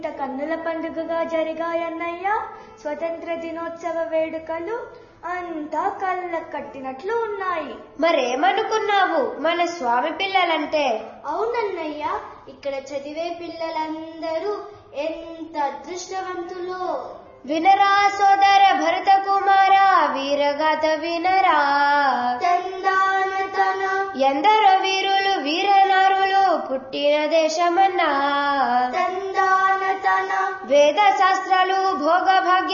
ఇంత కన్నుల పండుగగా జరిగాయన్నయ్య స్వతంత్ర దినోత్సవ వేడుకలు అంతా కళ్ళ కట్టినట్లు ఉన్నాయి మరేమనుకున్నావు మన స్వామి పిల్లలంటే అవునన్నయ్య ఇక్కడ చదివే పిల్లలందరూ ఎంత అదృష్టవంతులో వినరా సోదర భరత కుమార వీరగాథ వినరా తందాన తన ఎందరో వీరులు వీరనారులు పుట్టిన దేశమన్నా తందాన తన వేద శాస్త్రాలు భోగ భాగ్య